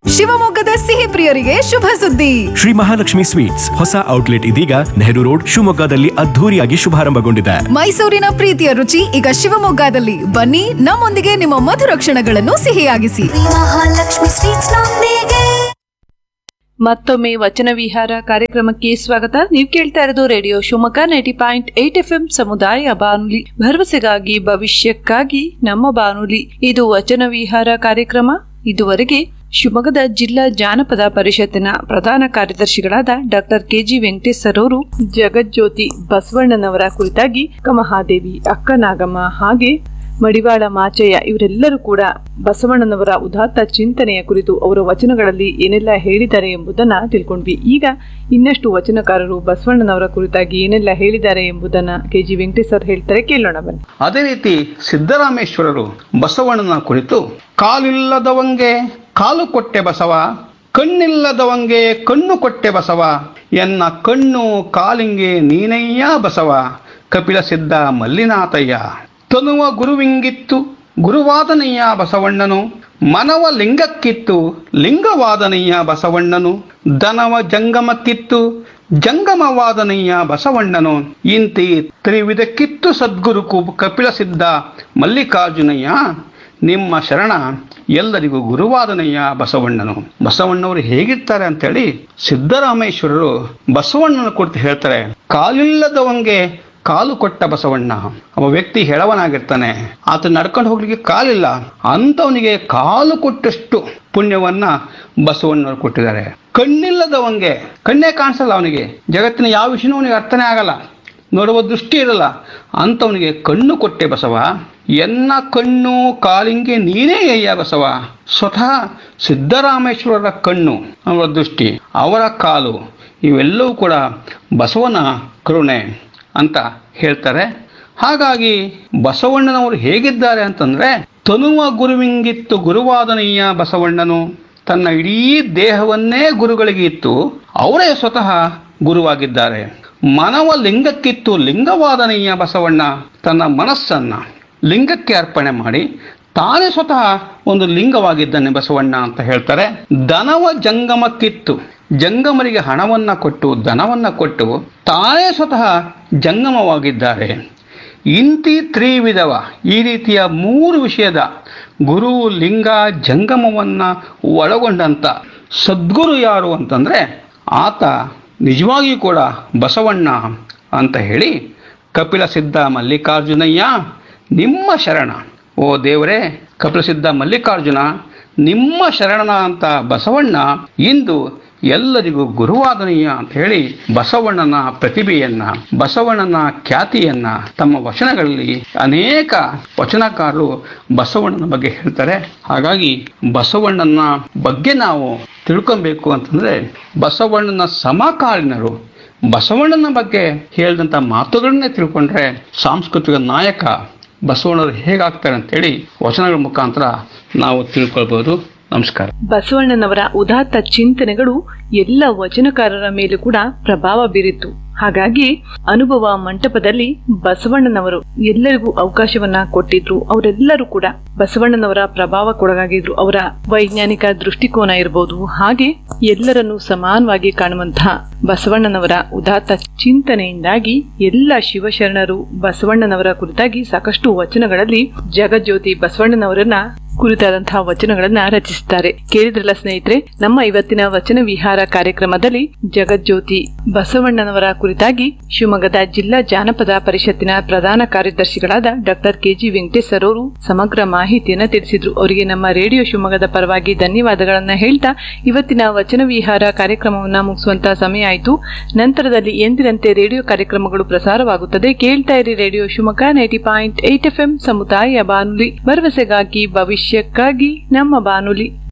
ಶಿವಮೊಗ್ಗದ ಸಿಹಿ ಪ್ರಿಯರಿಗೆ ಶುಭ ಸುದ್ದಿ ಶ್ರೀ ಮಹಾಲಕ್ಷ್ಮಿ ಸ್ವೀಟ್ಸ್ ಹೊಸ ಔಟ್ಲೆಟ್ ಇದೀಗ ನೆಹರು ರೋಡ್ ಶಿವಮೊಗ್ಗದಲ್ಲಿ ಅದ್ಧೂರಿಯಾಗಿ ಶುಭಾರಂಭಗೊಂಡಿದೆ ಮೈಸೂರಿನ ಪ್ರೀತಿಯ ರುಚಿ ಈಗ ಶಿವಮೊಗ್ಗದಲ್ಲಿ ಬನ್ನಿ ನಮ್ಮೊಂದಿಗೆ ನಿಮ್ಮ ಮಧುರ ಕ್ಷಣಗಳನ್ನು ಸಿಹಿಯಾಗಿಸಿ ಮಹಾಲಕ್ಷ್ಮಿ ಸ್ವೀಟ್ಸ್ ನೊಂದಿಗೆ ಮತ್ತೊಮ್ಮೆ ವಚನ ವಿಹಾರ ಕಾರ್ಯಕ್ರಮಕ್ಕೆ ಸ್ವಾಗತ ನೀವು ಕೇಳ್ತಾ ಇರೋದು radio Shivamogga ninety point eight F M ಸಮುದಾಯ ಬಾನುಲಿ ಭರವಸೆಗಾಗಿ ಭವಿಷ್ಯಕ್ಕಾಗಿ ನಮ್ಮ ಬಾನುಲಿ ಇದು ವಚನ ವಿಹಾರ ಕಾರ್ಯಕ್ರಮ ಇದುವರೆಗೆ ಶಿವಮೊಗ್ಗದ ಜಿಲ್ಲಾ ಜಾನಪದ ಪರಿಷತ್ತಿನ ಪ್ರಧಾನ ಕಾರ್ಯದರ್ಶಿಗಳಾದ ಡಾಕ್ಟರ್ ಕೆಜಿ ವೆಂಕಟೇಶ್ ಸರ್ ಅವರು ಜಗಜ್ಯೋತಿ ಬಸವಣ್ಣನವರ ಕುರಿತಾಗಿ ಕಮಹಾದೇವಿ ಅಕ್ಕ ನಾಗಮ್ಮ ಹಾಗೆ ಮಡಿವಾಳ ಮಾಚಯ್ಯ ಇವರೆಲ್ಲರೂ ಕೂಡ ಬಸವಣ್ಣನವರ ಉದಾತ್ತ ಚಿಂತನೆಯ ಕುರಿತು ಅವರ ವಚನಗಳಲ್ಲಿ ಏನೆಲ್ಲ ಹೇಳಿದ್ದಾರೆ ಎಂಬುದನ್ನ ತಿಳ್ಕೊಂಡ್ವಿ ಈಗ ಇನ್ನಷ್ಟು ವಚನಕಾರರು ಬಸವಣ್ಣನವರ ಕುರಿತಾಗಿ ಏನೆಲ್ಲ ಹೇಳಿದ್ದಾರೆ ಎಂಬುದನ್ನ ಕೆ ಜಿ ವೆಂಕಟೇಶ್ ಸರ್ ಹೇಳ್ತಾರೆ ಕೇಳೋಣ ಬನ್ನಿ ಅದೇ ರೀತಿ ಸಿದ್ದರಾಮೇಶ್ವರರು ಬಸವಣ್ಣನ ಕುರಿತು ಕಾಲಿಲ್ಲದವಂಗೆ ಕಾಲು ಕೊಟ್ಟೆ ಬಸವ ಕಣ್ಣಿಲ್ಲದವಂಗೆ ಕಣ್ಣು ಕೊಟ್ಟೆ ಬಸವ ಎನ್ನ ಕಣ್ಣು ಕಾಲಿಂಗೆ ನೀನಯ್ಯ ಬಸವ ಕಪಿಲ ಸಿದ್ಧ ಮಲ್ಲಿನಾಥಯ್ಯ ತನುವ ಗುರುವಿಂಗಿತ್ತು ಗುರುವಾದನಯ್ಯ ಬಸವಣ್ಣನು ಮನವ ಲಿಂಗಕ್ಕಿತ್ತು ಲಿಂಗವಾದನಯ್ಯ ಬಸವಣ್ಣನು ದನವ ಜಂಗಮಕ್ಕಿತ್ತು ಜಂಗಮವಾದನಯ್ಯ ಬಸವಣ್ಣನು ಇಂತಿ ತ್ರಿವಿಧಕ್ಕಿತ್ತು ಸದ್ಗುರು ಕು- ಕಪಿಲ ಸಿದ್ಧ ಮಲ್ಲಿಕಾರ್ಜುನಯ್ಯ ನಿಮ್ಮ ಶರಣ ಎಲ್ಲರಿಗೂ ಗುರುವಾದನಯ್ಯ ಬಸವಣ್ಣನು ಬಸವಣ್ಣವರು ಹೇಗಿರ್ತಾರೆ ಅಂತೇಳಿ ಸಿದ್ದರಾಮೇಶ್ವರರು ಬಸವಣ್ಣನ ಕುರಿತು ಹೇಳ್ತಾರೆ ಕಾಲಿಲ್ಲದವಂಗೆ ಕಾಲು ಕೊಟ್ಟ ಬಸವಣ್ಣ ಒಬ್ಬ ವ್ಯಕ್ತಿ ಹೆಳವನಾಗಿರ್ತಾನೆ ಆತ ನಡ್ಕೊಂಡು ಹೋಗ್ಲಿಕ್ಕೆ ಕಾಲಿಲ್ಲ ಅಂಥವನಿಗೆ ಕಾಲು ಕೊಟ್ಟಷ್ಟು ಪುಣ್ಯವನ್ನ ಬಸವಣ್ಣವರು ಕೊಟ್ಟಿದ್ದಾರೆ ಕಣ್ಣಿಲ್ಲದವಂಗೆ ಕಣ್ಣೇ ಕಾಣಿಸಲ್ಲ ಅವನಿಗೆ ಜಗತ್ತಿನ ಯಾವ ವಿಷಯನೂ ಅವನಿಗೆ ಅರ್ಥನೇ ಆಗಲ್ಲ ನೋಡುವ ದೃಷ್ಟಿ ಇರಲ್ಲ ಅಂಥವನಿಗೆ ಕಣ್ಣು ಕೊಟ್ಟೆ ಬಸವ ಎನ್ನ ಕಣ್ಣು ಕಾಲಿಂಗೆ ನೀನೇ ಅಯ್ಯ ಬಸವ ಸ್ವತಃ ಸಿದ್ದರಾಮೇಶ್ವರರ ಕಣ್ಣು ಅವರ ದೃಷ್ಟಿ ಅವರ ಕಾಲು ಇವೆಲ್ಲವೂ ಕೂಡ ಬಸವನ ಕರುಣೆ ಅಂತ ಹೇಳ್ತಾರೆ ಹಾಗಾಗಿ ಬಸವಣ್ಣನವರು ಹೇಗಿದ್ದಾರೆ ಅಂತಂದ್ರೆ ತನುವ ಗುರುವಿಂಗಿತ್ತು ಗುರುವಾದನೀಯ ಬಸವಣ್ಣನು ತನ್ನ ಇಡೀ ದೇಹವನ್ನೇ ಗುರುಗಳಿಗೆ ಇತ್ತು ಅವರೇ ಸ್ವತಃ ಗುರುವಾಗಿದ್ದಾರೆ ಮನವ ಲಿಂಗಕ್ಕಿತ್ತು ಲಿಂಗವಾದನೀಯ ಬಸವಣ್ಣ ತನ್ನ ಮನಸ್ಸನ್ನ ಲಿಂಗಕ್ಕೆ ಅರ್ಪಣೆ ಮಾಡಿ ತಾನೇ ಸ್ವತಃ ಒಂದು ಲಿಂಗವಾಗಿದ್ದಾನೆ ಬಸವಣ್ಣ ಅಂತ ಹೇಳ್ತಾರೆ ದನವ ಜಂಗಮಕ್ಕಿತ್ತು ಜಂಗಮರಿಗೆ ಹಣವನ್ನ ಕೊಟ್ಟು ದನವನ್ನ ಕೊಟ್ಟು ತಾನೇ ಸ್ವತಃ ಜಂಗಮವಾಗಿದ್ದಾರೆ ಇಂತಿ ತ್ರಿವಿಧವ ಈ ರೀತಿಯ ಮೂರು ವಿಷಯದ ಗುರು ಲಿಂಗ ಜಂಗಮವನ್ನ ಒಳಗೊಂಡಂತ ಸದ್ಗುರು ಯಾರು ಅಂತಂದ್ರೆ ಆತ ನಿಜವಾಗಿಯೂ ಕೂಡ ಬಸವಣ್ಣ ಅಂತ ಹೇಳಿ ಕಪಿಲ ಸಿದ್ಧ ಮಲ್ಲಿಕಾರ್ಜುನಯ್ಯ ನಿಮ್ಮ ಶರಣ ಓ ದೇವರೇ ಕಪಿಲ ಸಿದ್ಧ ಮಲ್ಲಿಕಾರ್ಜುನ ನಿಮ್ಮ ಶರಣನ ಅಂತ ಬಸವಣ್ಣ ಇಂದು ಎಲ್ಲರಿಗೂ ಗುರುವಾದನೀಯ ಅಂತ ಹೇಳಿ ಬಸವಣ್ಣನ ಪ್ರತಿಭೆಯನ್ನ ಬಸವಣ್ಣನ ಖ್ಯಾತಿಯನ್ನ ತಮ್ಮ ವಚನಗಳಲ್ಲಿ ಅನೇಕ ವಚನಕಾರರು ಬಸವಣ್ಣನ ಬಗ್ಗೆ ಹೇಳ್ತಾರೆ ಹಾಗಾಗಿ ಬಸವಣ್ಣನ ಬಗ್ಗೆ ನಾವು ತಿಳ್ಕೊಬೇಕು ಅಂತಂದ್ರೆ ಬಸವಣ್ಣನ ಸಮಕಾಲೀನರು ಬಸವಣ್ಣನ ಬಗ್ಗೆ ಹೇಳಿದಂಥ ಮಾತುಗಳನ್ನೇ ತಿಳ್ಕೊಂಡ್ರೆ ಸಾಂಸ್ಕೃತಿಕ ನಾಯಕ ಬಸವಣ್ಣರು ಹೇಗಾಗ್ತಾರೆ ಅಂತೇಳಿ ವಚನಗಳ ಮುಖಾಂತರ ನಾವು ತಿಳ್ಕೊಳ್ಬೋದು ನಮಸ್ಕಾರ ಬಸವಣ್ಣನವರ ಉದಾತ್ತ ಚಿಂತನೆಗಳು ಎಲ್ಲ ವಚನಕಾರರ ಮೇಲೂ ಕೂಡ ಪ್ರಭಾವ ಬೀರಿತು ಹಾಗಾಗಿ ಅನುಭವ ಮಂಟಪದಲ್ಲಿ ಬಸವಣ್ಣನವರು ಎಲ್ಲರಿಗೂ ಅವಕಾಶವನ್ನ ಕೊಟ್ಟಿದ್ರು ಅವರೆಲ್ಲರೂ ಕೂಡ ಬಸವಣ್ಣನವರ ಪ್ರಭಾವಕ್ಕೊಳಗಾಗಿದ್ರು ಅವರ ವೈಜ್ಞಾನಿಕ ದೃಷ್ಟಿಕೋನ ಇರಬಹುದು ಹಾಗೆ ಎಲ್ಲರನ್ನೂ ಸಮಾನವಾಗಿ ಕಾಣುವಂತಹ ಬಸವಣ್ಣನವರ ಉದಾತ್ತ ಚಿಂತನೆಯಿಂದಾಗಿ ಎಲ್ಲ ಶಿವಶರಣರು ಬಸವಣ್ಣನವರ ಕುರಿತಾಗಿ ಸಾಕಷ್ಟು ವಚನಗಳಲ್ಲಿ ಜಗಜ್ಯೋತಿ ಬಸವಣ್ಣನವರನ್ನ ಕುರಿತಾದಂತಹ ವಚನಗಳನ್ನ ರಚಿಸಿದ್ದಾರೆ ಕೇಳಿದ್ರಲ್ಲ ಸ್ನೇಹಿತರೆ ನಮ್ಮ ಇವತ್ತಿನ ವಚನ ವಿಹಾರ ಕಾರ್ಯಕ್ರಮದಲ್ಲಿ ಜಗಜ್ಯೋತಿ ಬಸವಣ್ಣನವರ ಕುರಿತಾಗಿ ಶಿವಮೊಗ್ಗದ ಜಿಲ್ಲಾ ಜಾನಪದ ಪರಿಷತ್ತಿನ ಪ್ರಧಾನ ಕಾರ್ಯದರ್ಶಿಗಳಾದ ಡಾಕ್ಟರ್ ಕೆಜಿ ವೆಂಕಟೇಶ್ ಸರ್ ಅವರು ಸಮಗ್ರ ಮಾಹಿತಿಯನ್ನ ತಿಳಿಸಿದ್ರು ಅವರಿಗೆ ನಮ್ಮ ರೇಡಿಯೋ ಶಿವಮೊಗ್ಗದ ಪರವಾಗಿ ಧನ್ಯವಾದಗಳನ್ನ ಹೇಳ್ತಾ ಇವತ್ತಿನ ವಚನ ವಿಹಾರ ಕಾರ್ಯಕ್ರಮವನ್ನ ಮುಗಿಸುವಂತ ಸಮಯ ಆಯಿತು ನಂತರದಲ್ಲಿ ಎಂದಿನಂತೆ ರೇಡಿಯೋ ಕಾರ್ಯಕ್ರಮಗಳು ಪ್ರಸಾರವಾಗುತ್ತದೆ ಕೇಳ್ತಾ ಇರಿ radio Shivamogga ninety point eight F M ಸಮುದಾಯ ಬಾನುಲಿ ಭರವಸೆಗಾಗಿ ಭವಿಷ್ಯಕ್ಕಾಗಿ ನಮ್ಮ ಬಾನುಲಿ